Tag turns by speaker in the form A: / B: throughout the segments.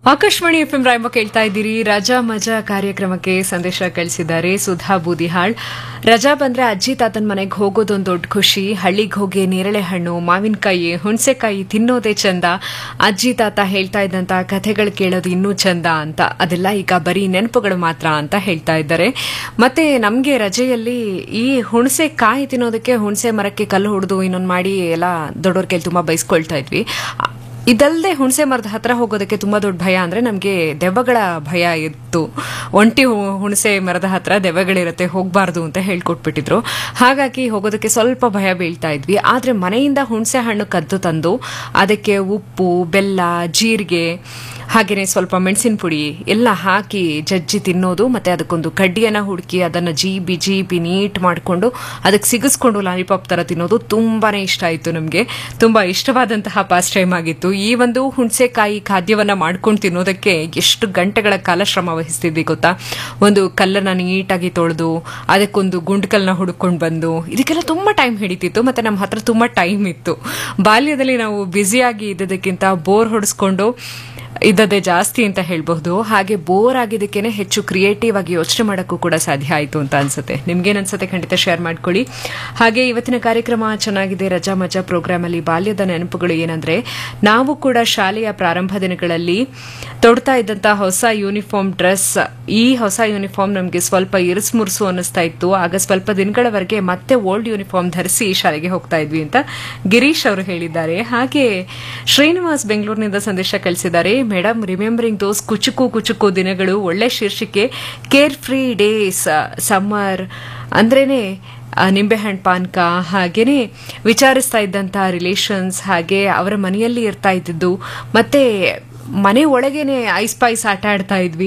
A: Akashvani F M Rayamma ಕೇಳ್ತಾ ಇದ್ದೀರಿ ರಜಾ ಮಜಾ ಕಾರ್ಯಕ್ರಮಕ್ಕೆ ಸಂದೇಶ ಕಳಿಸಿದ್ದಾರೆ ಸುಧಾ ಬೂದಿಹಾಳ್ ರಜಾ ಬಂದ್ರೆ ಅಜ್ಜಿ ತಾತನ ಮನೆಗೆ ಹೋಗೋದೊಂದು ದೊಡ್ಡ ಖುಷಿ ಹಳ್ಳಿಗೆ ಹೋಗಿ ನೇರಳೆ ಹಣ್ಣು ಮಾವಿನಕಾಯಿ ಹುಣಸೆಕಾಯಿ ತಿನ್ನೋದೇ ಚಂದ ಅಜ್ಜಿ ತಾತ ಹೇಳ್ತಾ ಇದ್ದಂತ ಕಥೆಗಳು ಕೇಳೋದು ಇನ್ನೂ ಚಂದ ಅಂತ ಅದೆಲ್ಲ ಈಗ ಬರೀ ನೆನಪುಗಳು ಮಾತ್ರ ಅಂತ ಹೇಳ್ತಾ ಇದ್ದಾರೆ ಮತ್ತೆ ನಮ್ಗೆ ರಜೆಯಲ್ಲಿ ಈ ಹುಣಸೆ ಕಾಯಿ ತಿನ್ನೋದಕ್ಕೆ ಹುಣಸೆ ಮರಕ್ಕೆ ಕಲ್ಲು ಹೊಡೆದು ಇನ್ನೊಂದು ಮಾಡಿ ಎಲ್ಲ ದೊಡ್ಡವ್ರ ಕೈಲಿ ತುಂಬಾ ಬೈಸ್ಕೊಳ್ತಾ ಇದ್ವಿ ಇದಲ್ಲದೆ ಹುಣಸೆ ಮರದ ಹತ್ರ ಹೋಗೋದಕ್ಕೆ ತುಂಬಾ ದೊಡ್ಡ ಭಯ ಅಂದ್ರೆ ನಮಗೆ ದೆವ್ವಗಳ ಭಯ ಇತ್ತು ಒಂಟಿ ಹು- ಹುಣಸೆ ಮರದ ಹತ್ರ ದೆವ್ವಗಳಿರುತ್ತೆ ಹೋಗಬಾರ್ದು ಅಂತ ಹೇಳ್ಕೊಟ್ಬಿಟ್ಟಿದ್ರು ಹಾಗಾಗಿ ಹೋಗೋದಕ್ಕೆ ಸ್ವಲ್ಪ ಭಯ ಬೀಳ್ತಾ ಇದ್ವಿ ಆದ್ರೆ ಮನೆಯಿಂದ ಹುಣಸೆ ಹಣ್ಣು ಕದ್ದು ತಂದು ಅದಕ್ಕೆ ಉಪ್ಪು ಬೆಲ್ಲ ಜೀರಿಗೆ ಹಾಗೇನೆ ಸ್ವಲ್ಪ ಮೆಣಸಿನ ಪುಡಿ ಎಲ್ಲ ಹಾಕಿ ಜಜ್ಜಿ ತಿನ್ನೋದು ಮತ್ತೆ ಅದಕ್ಕೊಂದು ಕಡ್ಡಿಯನ್ನ ಹುಡುಕಿ ಅದನ್ನ ಜೀಬಿ ಜೀಬಿ ನೀಟ್ ಮಾಡಿಕೊಂಡು ಅದಕ್ಕೆ ಸಿಗಿಸ್ಕೊಂಡು ಲಾಲಿಪಾಪ್ ತರ ತಿನ್ನೋದು ತುಂಬಾನೇ ಇಷ್ಟ ಆಯಿತು ನಮಗೆ ತುಂಬಾ ಇಷ್ಟವಾದಂತಹ ಪಾಸ್ ಟೈಮ್ ಆಗಿತ್ತು ಈ ಒಂದು ಹುಣಸೆಕಾಯಿ ಖಾದ್ಯವನ್ನ ಮಾಡ್ಕೊಂಡು ತಿನ್ನೋದಕ್ಕೆ ಎಷ್ಟು ಗಂಟೆಗಳ ಕಾಲ ಶ್ರಮ ವಹಿಸ್ತಿದ್ವಿ ಗೊತ್ತಾ ಒಂದು ಕಲ್ಲನ್ನ ನೀಟಾಗಿ ತೊಳೆದು ಅದಕ್ಕೊಂದು ಗುಂಡ್ಕಲ್ನ ಹುಡ್ಕೊಂಡು ಬಂದು ಇದಕ್ಕೆಲ್ಲ ತುಂಬಾ ಟೈಮ್ ಹಿಡಿತಿತ್ತು ಮತ್ತೆ ನಮ್ಮ ಹತ್ರ ತುಂಬಾ ಟೈಮ್ ಇತ್ತು ಬಾಲ್ಯದಲ್ಲಿ ನಾವು ಬ್ಯುಸಿಯಾಗಿ ಇದ್ದದಕ್ಕಿಂತ ಬೋರ್ ಹೊಡೆಸ್ಕೊಂಡು ಇದ್ದದೇ ಜಾಸ್ತಿ ಅಂತ ಹೇಳ್ಬಹುದು ಹಾಗೆ ಬೋರ್ ಆಗಿದ್ದಕ್ಕೇನೆ ಹೆಚ್ಚು ಕ್ರಿಯೇಟಿವ್ ಆಗಿ ಯೋಚನೆ ಮಾಡೋಕ್ಕೂ ಕೂಡ ಸಾಧ್ಯ ಆಯಿತು ಅಂತ ಅನ್ಸುತ್ತೆ ನಿಮ್ಗೇನ್ ಅನ್ಸುತ್ತೆ ಖಂಡಿತ ಶೇರ್ ಮಾಡ್ಕೊಳ್ಳಿ ಹಾಗೆ ಇವತ್ತಿನ ಕಾರ್ಯಕ್ರಮ ಚೆನ್ನಾಗಿದೆ ರಜಾ ಮಜಾ ಪ್ರೋಗ್ರಾಮ್ ಅಲ್ಲಿ ಬಾಲ್ಯದ ನೆನಪುಗಳು ಏನಂದ್ರೆ ನಾವು ಕೂಡ ಶಾಲೆಯ ಪ್ರಾರಂಭ ದಿನಗಳಲ್ಲಿ ತೊಡ್ತಾ ಇದ್ದಂತಹ ಹೊಸ ಯೂನಿಫಾರ್ಮ್ ಡ್ರೆಸ್ ಈ ಹೊಸ ಯೂನಿಫಾರ್ಮ್ ನಮಗೆ ಸ್ವಲ್ಪ ಇರಿಸು ಮುರುಸು ಅನ್ನಿಸ್ತಾ ಇತ್ತು ಆಗ ಸ್ವಲ್ಪ ದಿನಗಳವರೆಗೆ ಮತ್ತೆ ಓಲ್ಡ್ ಯೂನಿಫಾರ್ಮ್ ಧರಿಸಿ ಶಾಲೆಗೆ ಹೋಗ್ತಾ ಇದ್ವಿ ಅಂತ ಗಿರೀಶ್ ಅವರು ಹೇಳಿದ್ದಾರೆ ಹಾಗೆ ಶ್ರೀನಿವಾಸ್ ಬೆಂಗಳೂರಿನಿಂದ ಸಂದೇಶ ಕಳಿಸಿದ್ದಾರೆ ಮೇಡಮ್ ರಿಮೆಂಬರಿಂಗ್ ದೋಸ್ ಕುಚುಕು ಕುಚುಕು ದಿನಗಳು ಒಳ್ಳೆ ಶೀರ್ಷಿಕೆ ಕೇರ್ ಫ್ರೀ ಡೇಸ್ ಸಮ್ಮರ್ ಅಂದ್ರೇನೆ ಆ, ನಿಂಬೆಹಣ್ಣು ಪಾನಕ ಹಾಗೇನೆ ವಿಚಾರಿಸ್ತಾ ಇದ್ದಂಥ ರಿಲೇಷನ್ಸ್ ಹಾಗೆ ಅವರ ಮನೆಯಲ್ಲಿ ಇರ್ತಾ ಇದ್ದಿದ್ದು ಮತ್ತೆ ಮನೆ ಒಳಗೇನೆ ಐಸ್ ಪೈಸ್ ಆಟ ಆಡ್ತಾ ಇದ್ವಿ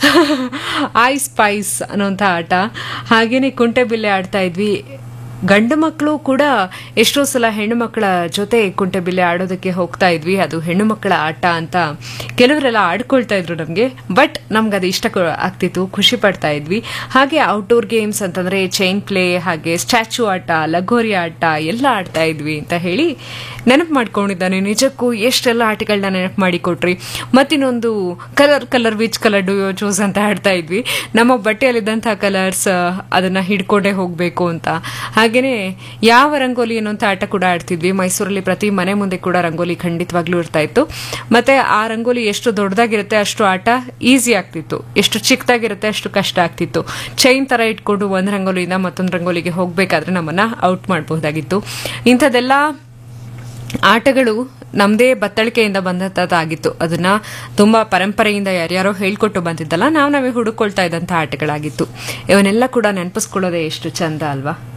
A: ಐಸ್ ಪೈಸ್ ಅನ್ನೋಂಥ ಆಟ ಹಾಗೇನೆ ಕುಂಟೆ ಬಿಲ್ಲೆ ಆಡ್ತಾ ಇದ್ವಿ ಗಂಡು ಮಕ್ಕಳು ಕೂಡ ಎಷ್ಟೋ ಸಲ ಹೆಣ್ಣು ಮಕ್ಕಳ ಜೊತೆ ಕುಂಟೆಬಿಲ್ಲೆ ಆಡೋದಕ್ಕೆ ಹೋಗ್ತಾ ಇದ್ವಿ ಅದು ಹೆಣ್ಣು ಮಕ್ಕಳ ಆಟ ಅಂತ ಕೆಲವರೆಲ್ಲ ಆಡ್ಕೊಳ್ತಾ ಇದ್ರು ನಮಗೆ ಬಟ್ ನಮ್ಗೆ ಅದು ಇಷ್ಟ ಕೊ- ಆಗ್ತಿತ್ತು ಖುಷಿ ಪಡ್ತಾ ಇದ್ವಿ ಹಾಗೆ ಔಟ್ಡೋರ್ ಗೇಮ್ಸ್ ಅಂತಂದ್ರೆ ಚೈನ್ ಪ್ಲೇ ಹಾಗೆ ಸ್ಟ್ಯಾಚು ಆಟ ಲಗೋರಿ ಆಟ ಎಲ್ಲ ಆಡ್ತಾ ಇದ್ವಿ ಅಂತ ಹೇಳಿ ನೆನಪು ಮಾಡ್ಕೊಂಡಿದ್ದಾನೆ ನಿಜಕ್ಕೂ ಎಷ್ಟೆಲ್ಲ ಆಟಗಳನ್ನ ನೆನಪು ಮಾಡಿ ಕೊಟ್ರಿ ಮತ್ತಿನ್ನೊಂದು colour colour which colour do you choose ಅಂತ ಆಡ್ತಾ ಇದ್ವಿ ನಮ್ಮ ಬಟ್ಟೆಯಲ್ಲಿದ್ದಂತಹ ಕಲರ್ಸ್ ಅದನ್ನ ಹಿಡ್ಕೊಂಡೇ ಹೋಗ್ಬೇಕು ಅಂತ ಹಾಗೇನೆ ಯಾವ ರಂಗೋಲಿ ಅನ್ನೋಂಥ ಆಟ ಕೂಡ ಆಡ್ತಿದ್ವಿ ಮೈಸೂರಲ್ಲಿ ಪ್ರತಿ ಮನೆ ಮುಂದೆ ಕೂಡ ರಂಗೋಲಿ ಖಂಡಿತವಾಗ್ಲೂ ಇರ್ತಾ ಇತ್ತು ಮತ್ತೆ ಆ ರಂಗೋಲಿ ಎಷ್ಟು ದೊಡ್ಡದಾಗಿರುತ್ತೆ ಅಷ್ಟು ಆಟ ಈಸಿ ಆಗ್ತಿತ್ತು ಎಷ್ಟು ಚಿಕ್ಕದಾಗಿರುತ್ತೆ ಅಷ್ಟು ಕಷ್ಟ ಆಗ್ತಿತ್ತು ಚೈನ್ ತರ ಇಟ್ಕೊಂಡು ಒಂದ್ ರಂಗೋಲಿಯಿಂದ ಮತ್ತೊಂದು ರಂಗೋಲಿಗೆ ಹೋಗ್ಬೇಕಾದ್ರೆ ನಮ್ಮನ್ನ ಔಟ್ ಮಾಡಬಹುದಾಗಿತ್ತು ಇಂಥದ್ದೆಲ್ಲ ಆಟಗಳು ನಮ್ಮದೇ ಬತ್ತಳಿಕೆಯಿಂದ ಬಂದಂಥದ್ದಾಗಿತ್ತು ಅದನ್ನ ತುಂಬಾ ಪರಂಪರೆಯಿಂದ ಯಾರ್ಯಾರೋ ಹೇಳ್ಕೊಟ್ಟು ಬಂದಿದ್ದಲ್ಲ ನಾವು ನಾವೇ ಹುಡುಕೊಳ್ತಾ ಇದ್ದಂಥ ಆಟಗಳಾಗಿತ್ತು ಇವನ್ನೆಲ್ಲ ಕೂಡ ನೆನಪಿಸ್ಕೊಳ್ಳೋದೇ ಎಷ್ಟು ಚಂದ ಅಲ್ವಾ